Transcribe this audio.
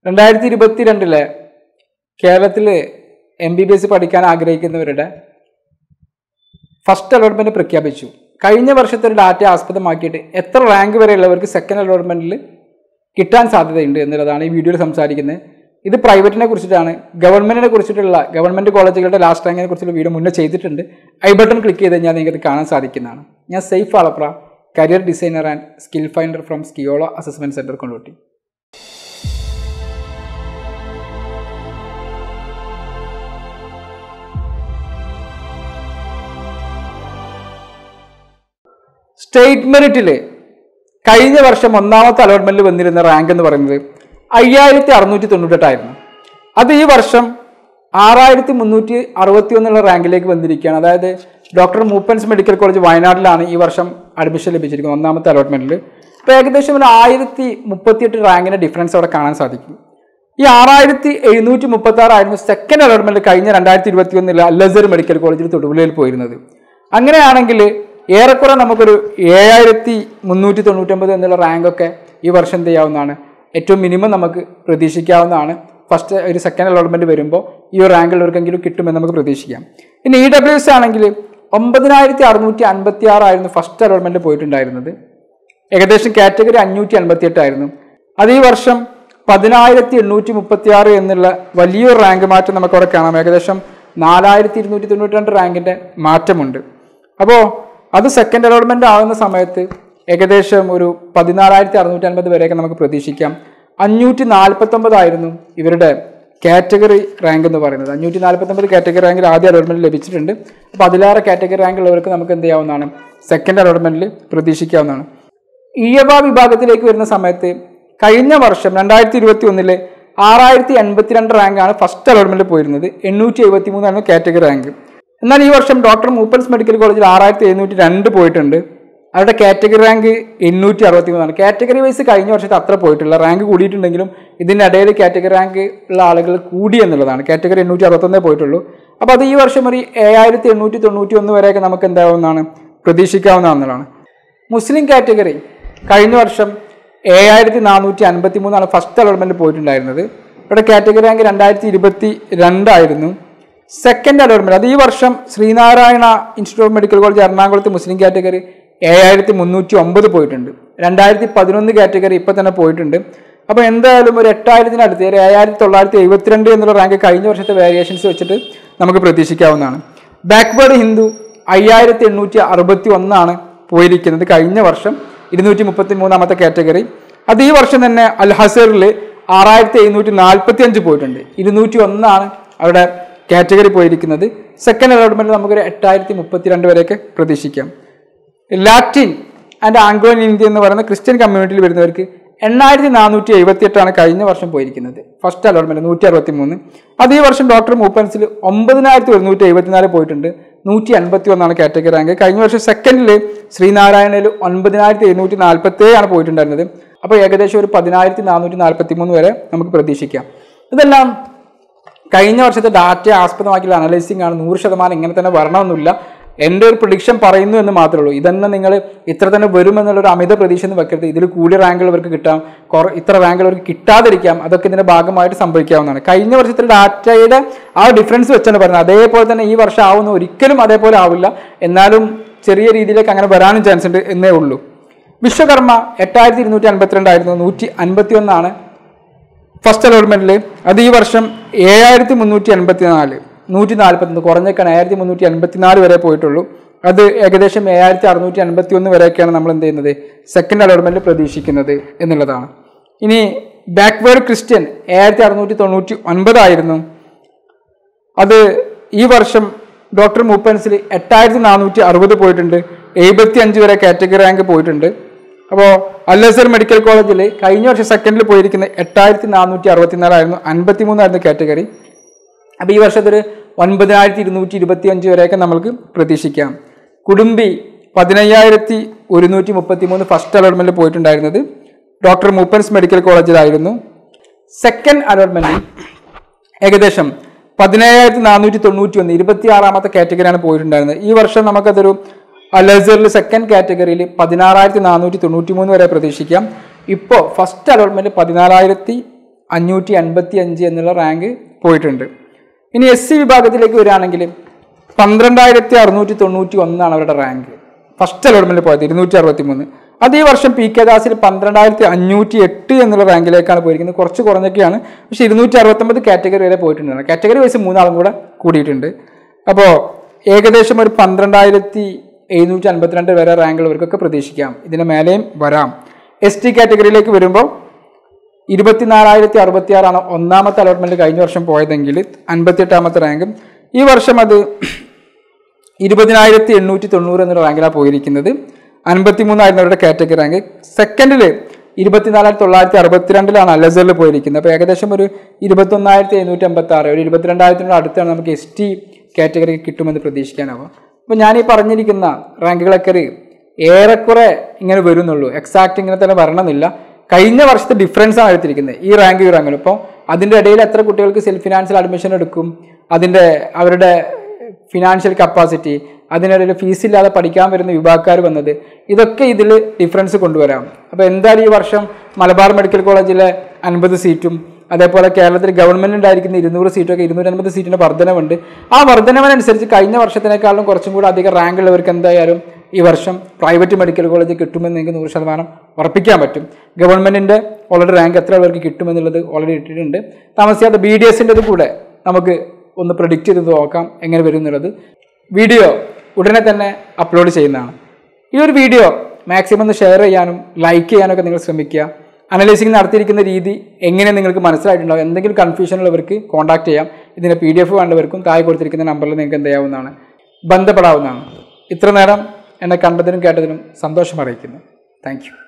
രണ്ടായിരത്തി ഇരുപത്തി രണ്ടിലെ കേരളത്തിൽ എം ബി ബി എസ് പഠിക്കാൻ ആഗ്രഹിക്കുന്നവരുടെ ഫസ്റ്റ് അലോട്ട്മെന്റ് പ്രഖ്യാപിച്ചു കഴിഞ്ഞ വർഷത്തെ ഒരു ഡാറ്റ ആസ്പദമാക്കിയിട്ട് എത്ര റാങ്ക് വരെയുള്ളവർക്ക് സെക്കൻഡ് അലോട്ട്മെന്റിൽ കിട്ടാൻ സാധ്യതയുണ്ട് എന്നുള്ളതാണ് ഈ വീഡിയോയിൽ സംസാരിക്കുന്നത് ഇത് പ്രൈവറ്റിനെ കുറിച്ചിട്ടാണ് ഗവൺമെന്റിനെ കുറിച്ചിട്ടുള്ള ഗവൺമെന്റ് കോളേജുകളുടെ ലാസ്റ്റ് റാങ്കിനെ കുറിച്ചുള്ള വീഡിയോ മുന്നേ ചെയ്തിട്ടുണ്ട് ഐ ബട്ടൺ ക്ലിക്ക് ചെയ്ത് കഴിഞ്ഞാൽ നിങ്ങൾക്ക് ഇത് കാണാൻ സാധിക്കുന്നതാണ് ഞാൻ സേഫ് ആളപ്ര career designer and skill finder from സ്കിയോളോ അസസ്മെന്റ് സെന്റർ കൊണ്ടോട്ടി സ്റ്റേറ്റ് മെറിറ്റിൽ കഴിഞ്ഞ വർഷം ഒന്നാമത്തെ അലോട്ട്മെന്റിൽ വന്നിരുന്ന റാങ്ക് എന്ന് പറയുന്നത് അയ്യായിരത്തി അറുന്നൂറ്റി തൊണ്ണൂറ്റെട്ടായിരുന്നു അത് ഈ വർഷം ആറായിരത്തി മുന്നൂറ്റി അറുപത്തി ഒന്നുള്ള റാങ്കിലേക്ക് വന്നിരിക്കുകയാണ് അതായത് ഡോക്ടർ മൂപ്പൻസ് മെഡിക്കൽ കോളേജ് വയനാട്ടിലാണ് ഈ വർഷം അഡ്മിഷൻ ലഭിച്ചിരിക്കുന്നത് ഒന്നാമത്തെ അലോട്ട്മെന്റിൽ അപ്പോൾ ഏകദേശം ഒരു ആയിരത്തി മുപ്പത്തിയെട്ട് റാങ്കിന്റെ ഡിഫറൻസ് അവിടെ കാണാൻ സാധിക്കും ഈ ആറായിരത്തി എഴുന്നൂറ്റി മുപ്പത്തി ആറായിരുന്നു സെക്കൻഡ് അലോട്ട്മെന്റ് കഴിഞ്ഞ രണ്ടായിരത്തി ഇരുപത്തി ഒന്നിൽ അല്ലസർ മെഡിക്കൽ കോളേജിൽ തൊടുപുഴയിൽ പോയിരുന്നത് അങ്ങനെയാണെങ്കിൽ ഏറെക്കുറെ നമുക്കൊരു ഏഴായിരത്തി മുന്നൂറ്റി തൊണ്ണൂറ്റൊമ്പത് എന്നുള്ള റാങ്കൊക്കെ ഈ വർഷം എന്ത് ചെയ്യാവുന്നതാണ് ഏറ്റവും മിനിമം നമുക്ക് പ്രതീക്ഷിക്കാവുന്നതാണ് ഫസ്റ്റ് ഒരു സെക്കൻഡ് അലോട്ട്മെന്റ് വരുമ്പോൾ ഈ ഒരു റാങ്കിലുള്ളവർക്കെങ്കിലും കിട്ടുമെന്ന് നമുക്ക് പ്രതീക്ഷിക്കാം ഇനി ഇ ഡബ്ല്യു എസ് ആണെങ്കിൽ ഒമ്പതിനായിരത്തി അറുന്നൂറ്റി അൻപത്തി ആറായിരുന്നു ഫസ്റ്റ് അലോട്ട്മെന്റ് പോയിട്ടുണ്ടായിരുന്നത് ഏകദേശം കാറ്റഗറി അഞ്ഞൂറ്റി അൻപത്തി എട്ടായിരുന്നു അത് ഈ വർഷം പതിനായിരത്തി എണ്ണൂറ്റി മുപ്പത്തി ആറ് എന്നുള്ള വലിയൊരു റാങ്ക് മാറ്റം നമുക്ക് അവിടെ കാണാം ഏകദേശം നാലായിരത്തി ഇരുന്നൂറ്റി തൊണ്ണൂറ്റി രണ്ട് റാങ്കിന്റെ മാറ്റമുണ്ട് അപ്പോൾ അത് സെക്കൻഡ് അലോട്ട്മെന്റ് ആവുന്ന സമയത്ത് ഏകദേശം ഒരു പതിനാലായിരത്തി അറുന്നൂറ്റി അൻപത് വരെയൊക്കെ നമുക്ക് പ്രതീക്ഷിക്കാം അഞ്ഞൂറ്റി നാൽപ്പത്തൊമ്പതായിരുന്നു ഇവരുടെ കാറ്റഗറി റാങ്ക് എന്ന് പറയുന്നത് അഞ്ഞൂറ്റി നാൽപ്പത്തൊമ്പത് കാറ്റഗറി റാങ്കിൽ ആദ്യ അലോട്ട്മെന്റ് ലഭിച്ചിട്ടുണ്ട് അപ്പോൾ അതിലേറെ കാറ്റഗറി റാങ്ക് ഉള്ളവർക്ക് നമുക്ക് എന്ത് ചെയ്യാവുന്നതാണ് സെക്കൻഡ് അലോട്ട്മെന്റിൽ പ്രതീക്ഷിക്കാവുന്നതാണ് ഈയബ വിഭാഗത്തിലേക്ക് വരുന്ന സമയത്ത് കഴിഞ്ഞ വർഷം രണ്ടായിരത്തി ഇരുപത്തി ഒന്നില് ആറായിരത്തി എൺപത്തിരണ്ട് റാങ്കാണ് ഫസ്റ്റ് അലോട്ട്മെന്റിൽ പോയിരുന്നത് എണ്ണൂറ്റി എഴുപത്തി മൂന്നായിരുന്നു കാറ്റഗറി റാങ്ക് എന്നാൽ ഈ വർഷം ഡോക്ടർ മൂപ്പൻസ് മെഡിക്കൽ കോളേജിൽ ആറായിരത്തി എഴുന്നൂറ്റി രണ്ട് പോയിട്ടുണ്ട് അവരുടെ കാറ്റഗറി റാങ്ക് എണ്ണൂറ്റി അറുപത്തി മൂന്നാണ് കാറ്റഗറി വൈസ് കഴിഞ്ഞ വർഷത്തെ അത്ര പോയിട്ടില്ല റാങ്ക് കൂടിയിട്ടുണ്ടെങ്കിലും ഇതിൻ്റെ ഇടയിൽ കാറ്റഗറി റാങ്ക് ഉള്ള ആളുകൾ കൂടി എന്നുള്ളതാണ് കാറ്റഗറി എണ്ണൂറ്റി അറുപത്തൊന്നേ പോയിട്ടുള്ളൂ അപ്പോൾ അത് ഈ വർഷം ഒരു ഏഴായിരത്തി എണ്ണൂറ്റി തൊണ്ണൂറ്റി ഒന്ന് വരെയൊക്കെ നമുക്ക് എന്താവുന്നതാണ് പ്രതീക്ഷിക്കാവുന്നതാണ് മുസ്ലിം കാറ്റഗറി കഴിഞ്ഞ വർഷം ഏഴായിരത്തി നാനൂറ്റി അൻപത്തി മൂന്നാണ് ഫസ്റ്റ് അലോട്ട്മെന്റ് പോയിട്ടുണ്ടായിരുന്നത് ഇവിടെ കാറ്റഗറി റാങ്ക് രണ്ടായിരത്തി ഇരുപത്തി രണ്ടായിരുന്നു സെക്കൻഡ് അലോട്ട്മെന്റ് അത് ഈ വർഷം Sree Narayana institute of medical college എറണാകുളത്ത് മുസ്ലിം കാറ്റഗറി ഏഴായിരത്തി മുന്നൂറ്റി ഒമ്പത് പോയിട്ടുണ്ട് രണ്ടായിരത്തി പതിനൊന്ന് കാറ്റഗറി ഇപ്പം തന്നെ പോയിട്ടുണ്ട് അപ്പോൾ എന്തായാലും ഒരു എട്ടായിരത്തിനടുത്ത് ഒരു ഏഴായിരത്തി തൊള്ളായിരത്തി എഴുപത്തിരണ്ട് എന്നുള്ള റാങ്ക് കഴിഞ്ഞ വർഷത്തെ വേരിയേഷൻസ് വെച്ചിട്ട് നമുക്ക് പ്രതീക്ഷിക്കാവുന്നതാണ് ബാക്ക്വേർഡ് ഹിന്ദു അയ്യായിരത്തി എണ്ണൂറ്റി അറുപത്തി ഒന്നാണ് പോയിരിക്കുന്നത് കഴിഞ്ഞ വർഷം ഇരുന്നൂറ്റി മുപ്പത്തി മൂന്നാമത്തെ കാറ്റഗറി അത് ഈ വർഷം തന്നെ അൽ ഹസറിൽ ആറായിരത്തി എഴുന്നൂറ്റി നാൽപ്പത്തി അഞ്ച് പോയിട്ടുണ്ട് ഇരുന്നൂറ്റി ഒന്നാണ് അവിടെ കാറ്റഗറി പോയിരിക്കുന്നത് സെക്കൻഡ് അലോട്ട്മെന്റ് നമുക്കൊരു എട്ടായിരത്തി മുപ്പത്തിരണ്ട് വരെയൊക്കെ പ്രതീക്ഷിക്കാം ലാറ്റിൻ ആൻഡ് ആംഗ്ലോ ഇന്ത്യ എന്ന് പറയുന്ന ക്രിസ്ത്യൻ കമ്മ്യൂണിറ്റിയിൽ വരുന്നവർക്ക് എണ്ണായിരത്തി നാനൂറ്റി എഴുപത്തി എട്ടാണ് കഴിഞ്ഞ വർഷം പോയിരിക്കുന്നത് ഫസ്റ്റ് അലോട്ട്മെന്റ് നൂറ്റി അറുപത്തി മൂന്ന് അത് ഈ വർഷം ഡോക്ടർ മൂപ്പൻസിൽ ഒമ്പതിനായിരത്തി ഒരുന്നൂറ്റി എഴുപത്തിനാല് പോയിട്ടുണ്ട് നൂറ്റി അൻപത്തി ഒന്നാണ് കാറ്റഗറി റാങ്ക് കഴിഞ്ഞ വർഷം സെക്കൻഡിൽ ശ്രീനാരായണയിൽ ഒൻപതിനായിരത്തി എഴുന്നൂറ്റി നാൽപ്പത്തി ഏഴാണ് പോയിട്ടുണ്ടായിരുന്നത് അപ്പോൾ ഏകദേശം ഒരു പതിനായിരത്തി നാനൂറ്റി നാൽപ്പത്തി മൂന്ന് വരെ നമുക്ക് പ്രതീക്ഷിക്കാം ഇതെല്ലാം കഴിഞ്ഞ വർഷത്തെ ഡാറ്റ ആസ്പദമാക്കിയുള്ള അനലൈസിംഗ് ആണ് നൂറ് ശതമാനം ഇങ്ങനെ തന്നെ വരണമെന്നില്ല എൻ്റെ ഒരു പ്രഡിക്ഷൻ പറയുന്നു എന്ന് മാത്രമേ ഉള്ളൂ ഇതന്നെ നിങ്ങൾ ഇത്ര തന്നെ വരുമെന്നുള്ള ഒരു അമിത പ്രതീക്ഷ ഒന്നും വെക്കരുത് ഇതിൽ കൂടിയ റാങ്കുകൾ ഇവർക്ക് കിട്ടാം കുറ ഇത്ര റാങ്കുകൾ ഇവർക്ക് കിട്ടാതിരിക്കാം അതൊക്കെ ഇതിന്റെ ഭാഗമായിട്ട് സംഭവിക്കാവുന്നതാണ് കഴിഞ്ഞ വർഷത്തെ ഡാറ്റയുടെ ആ ഡിഫറൻസ് വെച്ചാണ് പറയുന്നത് അതേപോലെ തന്നെ ഈ വർഷം ആവുന്ന ഒരിക്കലും അതേപോലെ ആവില്ല എന്നാലും ചെറിയ രീതിയിലേക്ക് അങ്ങനെ വരാനും ചാൻസ് ഉണ്ട് എന്നേ ഉള്ളൂ വിശ്വകർമ്മ എട്ടായിരത്തി ഇരുന്നൂറ്റി അൻപത്തിരണ്ടായിരുന്നു നൂറ്റി അൻപത്തി ഒന്നാണ് ഫസ്റ്റ് അലോട്ട്മെന്റിൽ അത് ഈ വർഷം ഏഴായിരത്തി മുന്നൂറ്റി എൺപത്തി നാല് നൂറ്റി നാൽപ്പത്തൊന്ന് കുറഞ്ഞേക്കാണ് ഏഴായിരത്തി മുന്നൂറ്റി എൺപത്തി നാല് വരെ പോയിട്ടുള്ളൂ അത് ഏകദേശം ഏഴായിരത്തി അറുന്നൂറ്റി അൻപത്തി ഒന്ന് വരെയൊക്കെയാണ് നമ്മൾ എന്ത് ചെയ്യുന്നത് സെക്കൻഡ് അലോട്ട്മെന്റ് പ്രതീക്ഷിക്കുന്നത് എന്നുള്ളതാണ് ഇനി ബാക്ക്വേർഡ് ക്രിസ്ത്യൻ ഏഴായിരത്തി അറുന്നൂറ്റി തൊണ്ണൂറ്റി ഒൻപതായിരുന്നു അത് ഈ വർഷം ഡോക്ടർ മൂപ്പൻസിൽ എട്ടായിരത്തി നാനൂറ്റി അറുപത് പോയിട്ടുണ്ട് എഴുപത്തി അഞ്ച് വരെ കാറ്റഗറി റാങ്ക് പോയിട്ടുണ്ട് അപ്പോൾ അല്ലസർ മെഡിക്കൽ കോളേജിൽ കഴിഞ്ഞ വർഷം സെക്കൻഡിൽ പോയിരിക്കുന്ന എട്ടായിരത്തി നാനൂറ്റി അറുപത്തിനാലായിരുന്നു അൻപത്തി മൂന്നായിരുന്നു കാറ്റഗറി അപ്പോൾ ഈ വർഷത്തൊരു ഒൻപതിനായിരത്തി ഇരുന്നൂറ്റി ഇരുപത്തി അഞ്ച് വരെയൊക്കെ നമ്മൾക്ക് പ്രതീക്ഷിക്കാം കുടുംബി പതിനയ്യായിരത്തി ഒരുന്നൂറ്റി മുപ്പത്തി മൂന്ന് ഫസ്റ്റ് അലോട്ട്മെന്റിൽ പോയിട്ടുണ്ടായിരുന്നത് ഡോക്ടർ മൂപ്പൻസ് മെഡിക്കൽ കോളേജിലായിരുന്നു സെക്കൻഡ് അലോട്ട്മെന്റിൽ ഏകദേശം പതിനേഴായിരത്തി നാനൂറ്റി തൊണ്ണൂറ്റി ഒന്ന് ഇരുപത്തി ആറാമത്തെ കാറ്റഗറിയാണ് പോയിട്ടുണ്ടായിരുന്നത് ഈ വർഷം നമുക്കതൊരു അലസറിൽ സെക്കൻഡ് കാറ്റഗറിയിൽ പതിനാറായിരത്തി നാനൂറ്റി തൊണ്ണൂറ്റി മൂന്ന് വരെ പ്രതീക്ഷിക്കാം ഇപ്പോൾ ഫസ്റ്റ് അലോട്ട്മെന്റ് പതിനാലായിരത്തി അഞ്ഞൂറ്റി അൻപത്തി അഞ്ച് എന്നുള്ള റാങ്ക് പോയിട്ടുണ്ട് ഇനി എസ് സി വിഭാഗത്തിലേക്ക് വരികയാണെങ്കിൽ പന്ത്രണ്ടായിരത്തി അറുന്നൂറ്റി തൊണ്ണൂറ്റി ഒന്നാണ് അവരുടെ റാങ്ക് ഫസ്റ്റ് അലോട്ട്മെൻറ്റിൽ പോയത് ഇരുന്നൂറ്റി അറുപത്തി മൂന്ന് അത് ഈ വർഷം പി കെ ദാസിൽ പന്ത്രണ്ടായിരത്തി അഞ്ഞൂറ്റി എട്ട് എന്നുള്ള റാങ്കിലേക്കാണ് പോയിരിക്കുന്നത് കുറച്ച് കുറഞ്ഞൊക്കെയാണ് പക്ഷേ ഇരുന്നൂറ്റി അറുപത്തൊമ്പത് കാറ്റഗറി വരെ പോയിട്ടുണ്ട് കാറ്റഗറി വൈസ് മൂന്നാളും കൂടെ കൂടിയിട്ടുണ്ട് അപ്പോൾ ഏകദേശം ഒരു പന്ത്രണ്ടായിരത്തി എഴുന്നൂറ്റി അൻപത്തിരണ്ട് വരെ റാങ്കുള്ളവർക്കൊക്കെ പ്രതീക്ഷിക്കാം ഇതിന് മേലെയും വരാം എസ് ടി കാറ്റഗറിയിലേക്ക് വരുമ്പോൾ ഇരുപത്തിനാലായിരത്തി അറുപത്തി ആറാണ് ഒന്നാമത്തെ അലോട്ട്മെന്റ് കഴിഞ്ഞ വർഷം പോയതെങ്കിൽ അൻപത്തിയെട്ടാമത്തെ റാങ്കും ഈ വർഷം അത് ഇരുപതിനായിരത്തി എണ്ണൂറ്റി തൊണ്ണൂറ് എന്ന റാങ്കിലാണ് പോയിരിക്കുന്നത് അൻപത്തി മൂന്നായിരുന്നു അവരുടെ കാറ്റഗറി റാങ്ക് സെക്കൻഡിൽ ഇരുപത്തിനാലായിരത്തി തൊള്ളായിരത്തി അറുപത്തിരണ്ടിലാണ് അലസറിൽ പോയിരിക്കുന്നത് അപ്പോൾ ഏകദേശം ഒരു ഇരുപത്തൊന്നായിരത്തി എഴുന്നൂറ്റി അമ്പത്തി ആറ് ഒരു ഇരുപത്തിരണ്ടായിരത്തിനോട് അടുത്താണ് നമുക്ക് എസ് ടി കാറ്റഗറി കിട്ടുമെന്ന് പ്രതീക്ഷിക്കാനാവും അപ്പോൾ ഞാൻ ഈ പറഞ്ഞിരിക്കുന്ന റാങ്കുകളൊക്കെ ഒരു ഏറെക്കുറെ ഇങ്ങനെ വരുന്നുള്ളൂ എക്സാക്ട് ഇങ്ങനെ തന്നെ വരണമെന്നില്ല കഴിഞ്ഞ വർഷത്തെ ഡിഫറൻസ് ആണ് എടുത്തിരിക്കുന്നത് ഈ റാങ്ക് ഈ റാങ്കിലും ഇപ്പോൾ അതിൻ്റെ ഇടയിൽ എത്ര കുട്ടികൾക്ക് സെൽഫ് ഫിനാൻഷ്യൽ അഡ്മിഷൻ എടുക്കും അതിൻ്റെ അവരുടെ ഫിനാൻഷ്യൽ കപ്പാസിറ്റി അതിനിടയിൽ ഫീസ് ഇല്ലാതെ പഠിക്കാൻ വരുന്ന വിഭാഗക്കാർ വന്നത് ഇതൊക്കെ ഇതിൽ ഡിഫറൻസ് കൊണ്ടുവരാം അപ്പോൾ എന്തായാലും ഈ വർഷം മലബാർ മെഡിക്കൽ കോളേജിലെ അൻപത് സീറ്റും അതേപോലെ കേരളത്തിൽ ഗവൺമെന്റ് ഉണ്ടായിരിക്കുന്ന ഇരുന്നൂറ് സീറ്റൊക്കെ ഇരുന്നൂറ്റി അൻപത് സീറ്റിന്റെ വർധനവുണ്ട് ആ വർധനവിനനുസരിച്ച് കഴിഞ്ഞ വർഷത്തിനേക്കാളും കുറച്ചും കൂടി അധികം റാങ്ക് ഉള്ളവർക്ക് എന്തായാലും ഈ വർഷം പ്രൈവറ്റ് മെഡിക്കൽ കോളേജ് കിട്ടുമെന്ന് നിങ്ങൾക്ക് നൂറ് ശതമാനം ഉറപ്പിക്കാൻ പറ്റും ഗവൺമെന്റിന്റെ ഓൾറെഡി റാങ്ക് എത്ര പേർക്ക് കിട്ടുമെന്നുള്ളത് ഓൾറെഡി ഇട്ടിട്ടുണ്ട് താമസിയാതെ ബി ഡി എസിൻ്റെത് കൂടെ നമുക്ക് ഒന്ന് പ്രഡിക്റ്റ് ചെയ്ത് നോക്കാം എങ്ങനെ വരും എന്നുള്ളത് വീഡിയോ ഉടനെ തന്നെ അപ്ലോഡ് ചെയ്യുന്നതാണ് ഈ ഒരു വീഡിയോ മാക്സിമം ഒന്ന് ഷെയർ ചെയ്യാനും ലൈക്ക് ചെയ്യാനൊക്കെ നിങ്ങൾ ശ്രമിക്കുക അനലൈസിങ് നടത്തിയിരിക്കുന്ന രീതി എങ്ങനെ നിങ്ങൾക്ക് മനസ്സിലായിട്ടുണ്ടാവും എന്തെങ്കിലും കൺഫ്യൂഷൻ ഉള്ളവർക്ക് കോൺടാക്ട് ചെയ്യാം ഇതിൻ്റെ പി ഡി എഫ് വേണ്ടവർക്കും താഴെ കൊടുത്തിരിക്കുന്ന നമ്പറിൽ നിങ്ങൾക്ക് എന്ത് ചെയ്യാവുന്നതാണ് ബന്ധപ്പെടാവുന്നതാണ് ഇത്ര നേരം എന്നെ കണ്ടതിനും കേട്ടതിനും സന്തോഷം അറിയിക്കുന്നു താങ്ക് യു